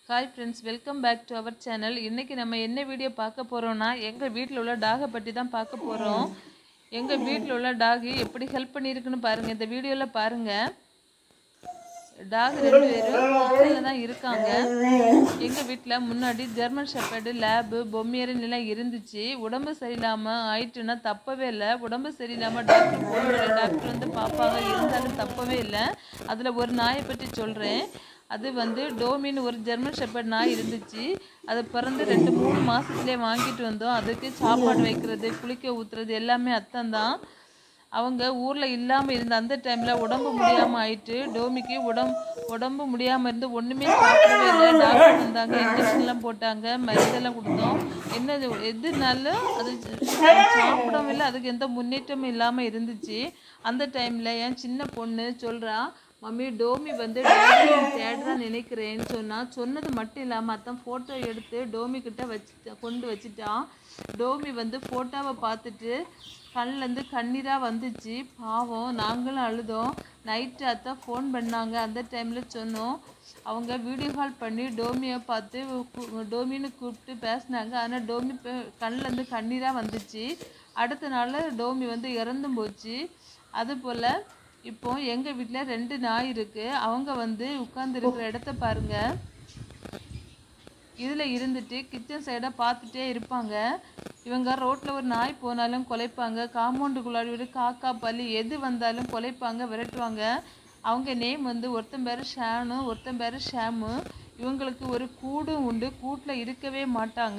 Hi friends welcome back to our channel இன்றைக்கி நம்ம என்ன வீடியோ பார்க்க போகிறோம்னா எங்கள் வீட்டில் உள்ள டாகை பற்றி தான் பார்க்க போகிறோம் எங்கள் வீட்டில் உள்ள டாகு எப்படி ஹெல்ப் பண்ணியிருக்குன்னு பாருங்கள் இந்த வீடியோவில் பாருங்கள் டாக் ரெண்டு பேரும் கிச்சனில் தான் இருக்காங்க எங்கள் வீட்டில் முன்னாடி ஜெர்மன் ஷெப்பர்டு லேபு பொம்மியரன் எல்லாம் இருந்துச்சு உடம்பு சரியில்லாமல் ஆயிட்டுன்னா தப்பவே இல்லை உடம்பு சரியில்லாமல் டாக்டர் போன டாக்டர் வந்து பார்ப்பாங்க இருந்தாலும் தப்பவே இல்லை அதில் ஒரு நாயை பற்றி சொல்கிறேன் அது வந்து டோமின்னு ஒரு ஜெர்மன் ஷெப்பர்ட் நாய் இருந்துச்சு அது பிறந்து ரெண்டு மூணு மாதத்துலேயே வாங்கிட்டு வந்தோம் அதுக்கு சாப்பாடு வைக்கிறது குளிக்க ஊற்றுறது எல்லாமே அத்தன் தான் அவங்க ஊரில் இல்லாமல் இருந்த அந்த டைமில் உடம்பு முடியாமல் ஆயிட்டு டோமிக்கு உடம்பு உடம்பு முடியாமல் இருந்து ஒன்றுமே சாப்பிடவே இல்லை டாக்டர் வந்தாங்க இன்ஜெக்ஷன்லாம் போட்டாங்க மருந்தெல்லாம் கொடுத்தோம் என்ன இது- எதுனாலும் அது சாப்பிடவும் இல்லை அதுக்கு எந்த முன்னேற்றமும் இல்லாமல் இருந்துச்சு அந்த டைமில் என் சின்ன பொண்ணு சொல்கிறா மம்மி டோமி வந்து டேடி தேடுறா நினைக்கிறேன்னு சொன்னா சொன்னது மட்டும் இல்லாமல் அத்தான் ஃபோட்டோ எடுத்து டோமி கிட்ட வச்சு கொண்டு வச்சுட்டான் டோமி வந்து ஃபோட்டோவை பார்த்துட்டு கண்ணிலேருந்து கண்ணீராக வந்துச்சு பாவம் நாங்களும் அழுதோம் நைட்டு அத்தான் ஃபோன் பண்ணாங்க அந்த டைமில் சொன்னோம் அவங்க வீடியோ கால் பண்ணி டோமியை பார்த்து கு- டோமின்னு கூப்பிட்டு பேசினாங்க ஆனால் டோமி கண்ணிலேருந்து கண்ணீராக வந்துச்சு அடுத்த நாள் டோமி வந்து இறந்தும் போச்சு அதுபோல் இப்போ எங்கள் வீட்டில் ரெண்டு நாய் இருக்குது அவங்க வந்து உட்காந்துருக்கிற இடத்த பாருங்கள் இதில் இருந்துட்டு கிச்சன் சைடை பார்த்துட்டே இருப்பாங்க இவங்க ரோட்டில் ஒரு நாய் போனாலும் குலைப்பாங்க காம்பவுண்டுக்குள்ளாடி விட காக்கா பல்லி எது வந்தாலும் குலைப்பாங்க விரட்டுவாங்க அவங்க நேம் வந்து ஒருத்தன் பேர் ஷானு ஒருத்தன் பேர் ஷாமு இவங்களுக்கு ஒரு கூடும் உண்டு கூட்டில் இருக்கவே மாட்டாங்க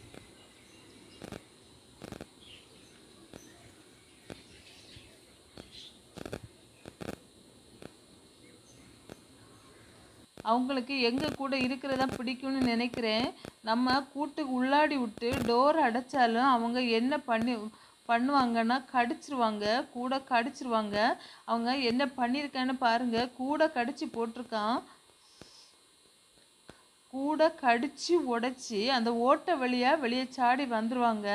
அவங்களுக்கு எங்கள் கூட இருக்கிறதா பிடிக்கும்னு நினைக்கிறேன் நம்ம கூட்டுக்கு உள்ளாடி விட்டு டோர் அடைச்சாலும் அவங்க என்ன பண்ணி பண்ணுவாங்கன்னா கடிச்சிருவாங்க கூட கடிச்சிருவாங்க அவங்க என்ன பண்ணியிருக்கான்னு பாருங்க கூட கடிச்சு போட்டிருக்கான் கூட கடிச்சு உடைச்சி அந்த ஓட்டை வழியா வெளியே சாடி வந்துருவாங்க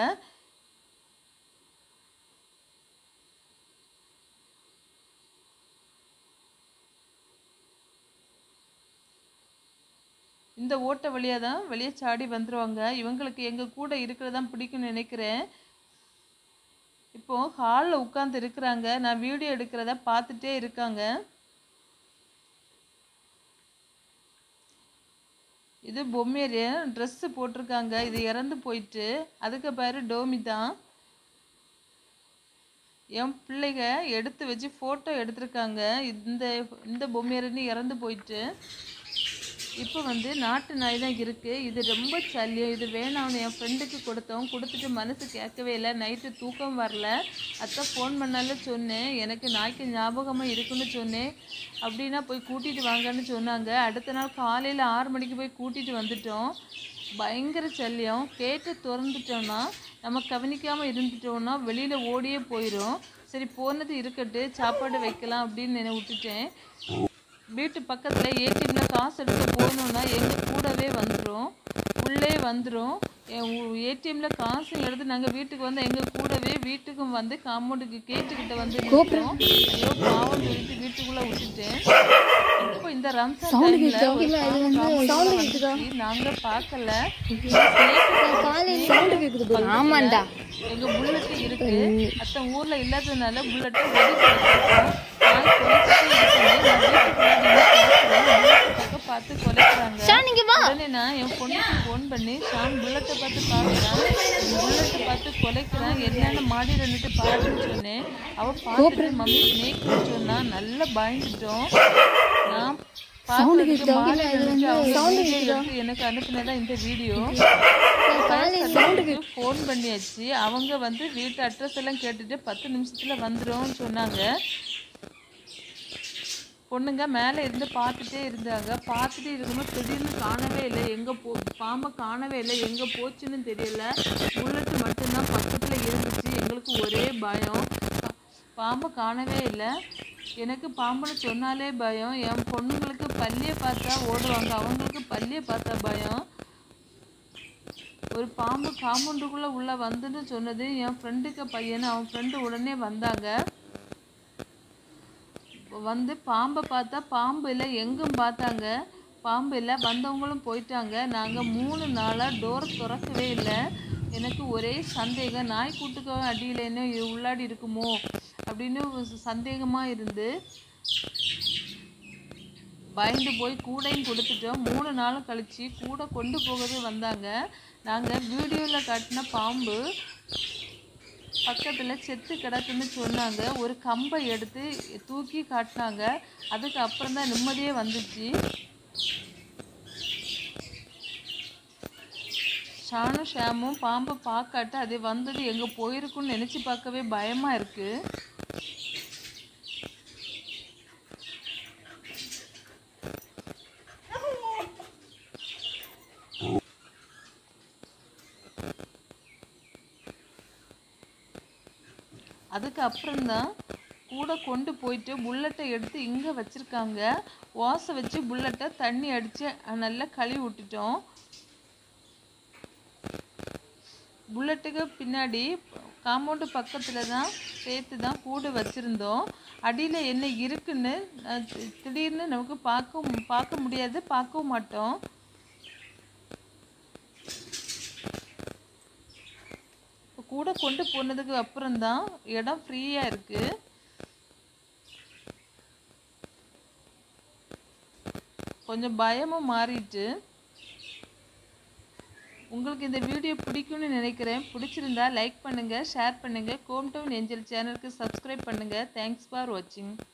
இந்த ஓட்டை வழியாக தான் வெளியே சாடி வந்துருவாங்க இவங்களுக்கு எங்கள் கூட இருக்கிறதான் பிடிக்கும்னு நினைக்கிறேன் இப்போ ஹாலில் உட்காந்து இருக்கிறாங்க நான் வீடியோ எடுக்கிறத பார்த்துட்டே இருக்காங்க இது பொம்மையரு ட்ரெஸ்ஸு போட்டிருக்காங்க இது இறந்து போயிட்டு அதுக்கு பேர் டோமி தான் என் பிள்ளைங்க எடுத்து வச்சு ஃபோட்டோ எடுத்திருக்காங்க இந்த இந்த பொம்மையருன்னு இறந்து போயிட்டு இப்போ வந்து நாட்டு நாய் தான் இருக்குது இது ரொம்ப சல்லியம் இது வேணாம்னு என் ஃப்ரெண்டுக்கு கொடுத்தோம் கொடுத்துட்டு மனசு கேட்கவே இல்லை நைட்டு தூக்கம் வரல அத்தை ஃபோன் பண்ணாலும் சொன்னேன் எனக்கு நாய்க்கு ஞாபகமாக இருக்குன்னு சொன்னேன் அப்படின்னா போய் கூட்டிகிட்டு வாங்கன்னு சொன்னாங்க அடுத்த நாள் காலையில் ஆறு மணிக்கு போய் கூட்டிகிட்டு வந்துட்டோம் பயங்கர சல்லியம் கேட்டு திறந்துட்டோம்னா நம்ம கவனிக்காமல் இருந்துட்டோம்னா வெளியில் ஓடியே போயிடும் சரி போனது இருக்கட்டு சாப்பாடு வைக்கலாம் அப்படின்னு நினை விட்டுட்டேன் வீட்டு பக்கத்தில் ஏடிஎம்ல காசு எடுக்க போகணுன்னா எங்கள் கூடவே வந்துடும் உள்ளே வந்துடும் ஏடிஎம்ல காசு எடுத்து நாங்கள் வீட்டுக்கு வந்து எங்கள் கூடவே வீட்டுக்கும் வந்து காம்பவுண்டுக்கு கேட்டுக்கிட்ட வந்து நிற்கும் ஐயோ பாவம் சொல்லிட்டு வீட்டுக்குள்ளே விட்டுட்டேன் இப்போ இந்த ரம்ஜான் டைம்ல ஒரு பாவம் காம்பவுண்டுக்குள்ள வந்துச்சு. நாங்க பார்க்கல ஆமாண்டா எங்க புல்லட் இருக்கு அத்த ஊர்ல இல்லாததுனால புல்லட்டை ஒதுக்கி வச்சிருக்கோம் நாய் குலைச்சிட்டே இருக்குது. நான் வீட்டுக்குள்ள நின்னு பார்க்கிறேன். bullet பக்கம் பார்த்து குலைக்கிறாங்க உடனே நான் என் பொண்ணுக்கு ஃபோன் பண்ணி ஷான் புல்லட்டை பார்த்து பார்க்குறான் புல்லட்டை பார்த்து குலைக்கிறான் என்னன்னு மாடி ரெண்டுட்டு பாருன்னு சொன்னேன் அவ பார்த்துட்டு மம்மி ஸ்னேக்னு சொன்னா நல்லா பயந்துட்டோம் நான் பார்க்கறதுக்கு மாடி ரெண்டுட்டு அவங்க video எடுத்து எனக்கு அனுப்பினதா இந்த வீடியோ ஃபோன் பண்ணியாச்சு அவங்க வந்து வீட்டு அட்ரஸ் எல்லாம் கேட்டுட்டு பத்து நிமிஷத்துல வந்துரும் சொன்னாங்க பொண்ணுங்க மேலே இருந்து பார்த்துட்டே இருந்தாங்க பார்த்துட்டே இருக்கும்போது திடீர்னு காணவே இல்லை எங்கே போ பாம்பை காணவே இல்லை எங்கே போச்சுன்னு தெரியல புல்லட்டு மட்டும்தான் பக்கத்தில் இருந்துச்சு எங்களுக்கு ஒரே பயம் பா- பாம்பை காணவே இல்லை எனக்கு பாம்புன்னு சொன்னாலே பயம் என் பொண்ணுங்களுக்கு பல்லியை பார்த்தா ஓடுவாங்க அவங்களுக்கு பல்லியை பார்த்தா பயம் ஒரு பாம்பு காம்பவுண்டுக்குள்ளே உள்ளே வந்துன்னு சொன்னது என் ஃப்ரெண்டுக்கு பையன் அவன் ஃப்ரெண்டு உடனே வந்தாங்க வந்து பாம்பை பார்த்தா பாம்பு இல்லை எங்கும் பார்த்தாங்க பாம்பு இல்லை வந்தவங்களும் போயிட்டாங்க நாங்கள் மூணு நாளாக டோர் திறக்கவே இல்லை எனக்கு ஒரே சந்தேகம் நாய் கூட்டுக்கு அடியில் என்ன இது உள்ளாடி இருக்குமோ அப்படின்னு சந்தேகமாக இருந்து பயந்து போய் கூடையும் கொடுத்துட்டோம் மூணு நாளும் கழித்து கூடை கொண்டு போகவே வந்தாங்க நாங்கள் வீடியோவில் காட்டின பாம்பு பக்கத்தில் செத்து கிடக்குன்னு சொன்னாங்க ஒரு கம்பை எடுத்து தூக்கி காட்டினாங்க அதுக்கு அப்புறம் தான் நிம்மதியே வந்துச்சு ஷானும் ஷாமும் பாம்பை பார்க்காட்டு அது வந்தது எங்கே போயிருக்குன்னு நினச்சி பார்க்கவே பயமாக இருக்குது அதுக்கு அப்புறம்தான் கூட கொண்டு போயிட்டு புல்லட்டை எடுத்து இங்கே வச்சுருக்காங்க ஓசை வச்சு புல்லட்டை தண்ணி அடித்து நல்லா கழுவி விட்டுட்டோம் புல்லட்டுக்கு பின்னாடி காம்பவுண்டு பக்கத்தில் தான் சேர்த்து தான் கூடு வச்சுருந்தோம் அடியில் என்ன இருக்குன்னு அஹ், தி- திடீர்னு நமக்கு பார்க்க பார்க்க முடியாது பார்க்கவும் மாட்டோம் இப்போ கூட கொண்டு போனதுக்கு அப்புறம்தான் இடம் ஃப்ரீயாக இருக்குது கொஞ்சம் பயமும் மாறிட்டு உங்களுக்கு இந்த வீடியோ பிடிக்கும்னு நினைக்கிறேன் பிடிச்சிருந்தா லைக் பண்ணுங்கள் ஷேர் பண்ணுங்கள் கோம் டவுன் ஏஞ்சல் சேனலுக்கு சப்ஸ்கிரைப் பண்ணுங்கள் தேங்க்ஸ் ஃபார் வாட்சிங்